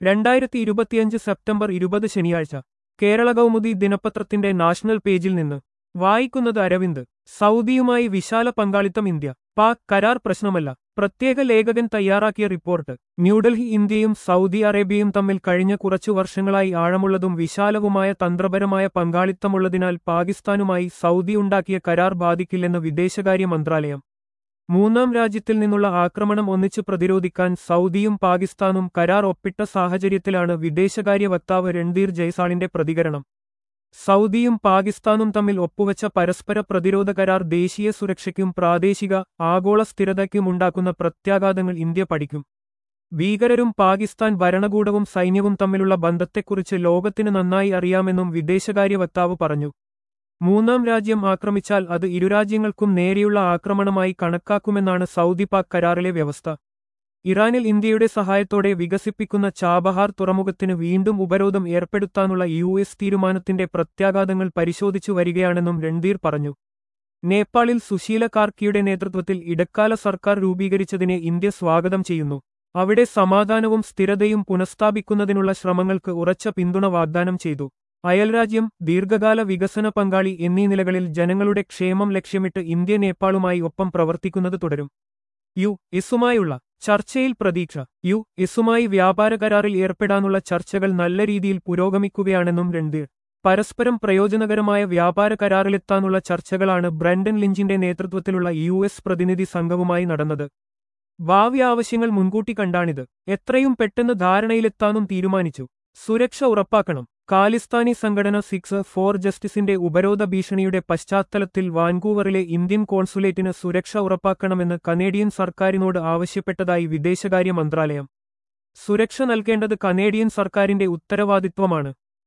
രണ്ടായിരത്തി ഇരുപത്തിയഞ്ച് സെപ്റ്റംബർ ഇരുപത് ശനിയാഴ്ച കേരള കൗമുദി ദിനപത്രത്തിന്റെ നാഷണൽ പേജിൽ നിന്ന് വായിക്കുന്നത് അരവിന്ദ് സൗദിയുമായി വിശാല പങ്കാളിത്തം ഇന്ത്യ പാക് കരാർ പ്രശ്നമല്ല പ്രത്യേക ലേഖകൻ തയ്യാറാക്കിയ റിപ്പോർട്ട് ന്യൂഡൽഹി ഇന്ത്യയും സൗദി അറേബ്യയും തമ്മിൽ കഴിഞ്ഞ കുറച്ചു വർഷങ്ങളായി ആഴമുള്ളതും വിശാലവുമായ തന്ത്രപരമായ പങ്കാളിത്തമുള്ളതിനാൽ പാകിസ്ഥാനുമായി സൗദി ഉണ്ടാക്കിയ കരാർ ബാധിക്കില്ലെന്ന് വിദേശകാര്യ മന്ത്രാലയം മൂന്നാം രാജ്യത്തിൽ നിന്നുള്ള ആക്രമണം ഒന്നിച്ച് പ്രതിരോധിക്കാൻ സൗദിയും പാകിസ്ഥാനും കരാർ ഒപ്പിട്ട സാഹചര്യത്തിലാണ് വിദേശകാര്യ വക്താവ് രൺധീർ ജയ്സാളിന്റെ പ്രതികരണം സൗദിയും പാകിസ്ഥാനും തമ്മിൽ ഒപ്പുവച്ച പരസ്പര പ്രതിരോധ കരാർ ദേശീയ സുരക്ഷയ്ക്കും പ്രാദേശിക ആഗോള സ്ഥിരതയ്ക്കും ഉണ്ടാക്കുന്ന പ്രത്യാഘാതങ്ങൾ ഇന്ത്യ പഠിക്കും ഭീകരരും പാകിസ്ഥാൻ ഭരണകൂടവും സൈന്യവും തമ്മിലുള്ള ബന്ധത്തെക്കുറിച്ച് ലോകത്തിന് നന്നായി അറിയാമെന്നും വിദേശകാര്യ വക്താവ് പറഞ്ഞു മൂന്നാം രാജ്യം ആക്രമിച്ചാൽ അത് ഇരുരാജ്യങ്ങൾക്കും നേരെയുള്ള ആക്രമണമായി കണക്കാക്കുമെന്നാണ് സൗദി പാക് കരാറിലെ വ്യവസ്ഥ ഇറാനിൽ ഇന്ത്യയുടെ സഹായത്തോടെ വികസിപ്പിക്കുന്ന ചാബഹാർ തുറമുഖത്തിന് വീണ്ടും ഉപരോധം ഏർപ്പെടുത്താനുള്ള യു എസ് തീരുമാനത്തിന്റെ പ്രത്യാഘാതങ്ങൾ പരിശോധിച്ചു വരികയാണെന്നും രൺധീർ പറഞ്ഞു നേപ്പാളിൽ സുശീല കാർക്കിയുടെ നേതൃത്വത്തിൽ ഇടക്കാല സർക്കാർ രൂപീകരിച്ചതിനെ ഇന്ത്യ സ്വാഗതം ചെയ്യുന്നു അവിടെ സമാധാനവും സ്ഥിരതയും പുനഃസ്ഥാപിക്കുന്നതിനുള്ള ശ്രമങ്ങൾക്ക് ഉറച്ച പിന്തുണ വാഗ്ദാനം ചെയ്തു അയൽരാജ്യം ദീർഘകാല വികസന പങ്കാളി എന്നീ നിലകളിൽ ജനങ്ങളുടെ ക്ഷേമം ലക്ഷ്യമിട്ട് ഇന്ത്യ നേപ്പാളുമായി ഒപ്പം പ്രവർത്തിക്കുന്നത് തുടരും യു എസുമായുള്ള ചർച്ചയിൽ പ്രതീക്ഷ യു എസുമായി വ്യാപാര കരാറിൽ ഏർപ്പെടാനുള്ള ചർച്ചകൾ നല്ല രീതിയിൽ പുരോഗമിക്കുകയാണെന്നും രൺധീർ പരസ്പരം പ്രയോജനകരമായ വ്യാപാര കരാറിലെത്താനുള്ള ചർച്ചകളാണ് ബ്രണ്ടൻ ലിഞ്ചിന്റെ നേതൃത്വത്തിലുള്ള യു എസ് പ്രതിനിധി സംഘവുമായി നടന്നത് ഭാവി ആവശ്യങ്ങൾ മുൻകൂട്ടി കണ്ടാണിത് എത്രയും പെട്ടെന്ന് ധാരണയിലെത്താനും തീരുമാനിച്ചു സുരക്ഷ ഉറപ്പാക്കണം കാലിസ്ഥാനി സംഘടന സിക്സ് ഫോർ ജസ്റ്റിസിന്റെ ഉപരോധ ഭീഷണിയുടെ പശ്ചാത്തലത്തിൽ വാൻകൂവറിലെ ഇന്ത്യൻ കോൺസുലേറ്റിന് സുരക്ഷ ഉറപ്പാക്കണമെന്ന് കനേഡിയൻ സർക്കാരിനോട് ആവശ്യപ്പെട്ടതായി വിദേശകാര്യ മന്ത്രാലയം സുരക്ഷ നൽകേണ്ടത് കനേഡിയൻ സർക്കാരിന്റെ ഉത്തരവാദിത്വമാണ്